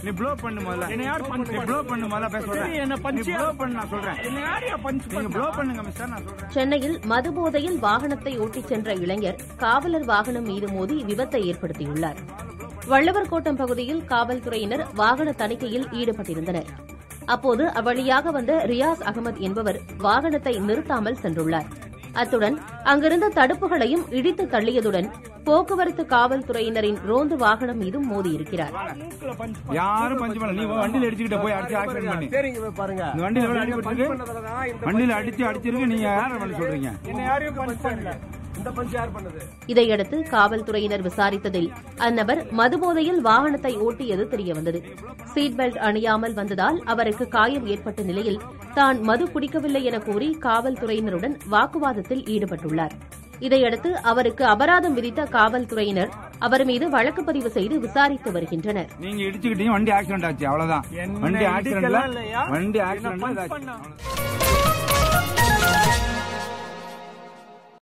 நீ ப்ளோ பண்ணு முதல்ல என்ன யார் punch நீ ப்ளோ பண்ணு முதல்ல பேச சொல்றேன் சரி, என்ன punch நீ ப்ளோ பண்ணு நான் சொல்றேன் என்ன யாரையா பஞ்ச் நீங்க ப்ளோ பண்ணுங்க மிஸ்டர் நான் சொல்றேன் சென்னையில் மதுபோதையில் வாகனத்தை ஓட்டிச் சென்ற இளைஞர் காவலர் வாகனம் மீது மோதி விபத்தை ஏற்படுத்தியுள்ளார் வள்ளுவர் கோட்டம் பகுதியில் காவல்துறையினர் வாகன தணிக்கையில் ஈடுபட்டிருந்தனர் அப்போது அவ்வழியாக வந்த ரியாஸ் அகமது என்பவர் வாகனத்தை நிறுத்தாமல் சென்றுள்ளார் அத்துடன் அங்கிருந்த தடுப்புகளையும் இடித்து தள்ளியதுடன் போக்குவரத்து காவல்துறையினரின் ரோந்து வாகனம் மீதும் மோதியிருக்கிறார் மூக்குல பஞ்ச் யாரும் பஞ்சு பண்ணல நீ வண்டியில அடிச்சுக்கிட்ட போய் அடிச்சு ஆக்சிடென்ட் பண்ணி சரிங்க இப்ப பாருங்க இந்த வண்டியில எவ்வளவு நீங்க அடிபட்டு punch பண்ணதுலதான் இந்த வண்டியில அடிச்சு அடிச்சிருக்கு நீங்க யார பண்ண சொல்றீங்க என்ன யாரையும் பஞ்ச் பண்ணல இந்த பஞ்ச் யார் பண்ணது இதையடுத்து காவல்துறையினர் விசாரித்ததில் அந்நபர் மதுபோதையில் வாகனத்தை ஓட்டியது தெரியவந்தது சீட் பெல்ட் அணியாமல் வந்ததால் அவருக்கு காயம் ஏற்பட்ட நிலையில் தான் மது குடிக்கவில்லை என கூறி காவல்துறையினருடன் வாக்குவாதத்தில் ஈடுபட்டுள்ளார் இதையடுத்து அவருக்கு அபராதம் விதித்த காவல்துறையினர் அவர் மீது வழக்கு பதிவு செய்து விசாரித்து வருகின்றனர் நீங்க இடிச்சுக்கிட்டீங்க வண்டி ஆக்சிடென்ட் ஆச்சு அவ்வளவுதான் என்ன வண்டி ஆக்சிடென்ட்ல இடிக்கலாம் இல்லையா? வண்டி என்ன ஆக்சிடென்ட்ல punch இதாச்சு. பண்ணா?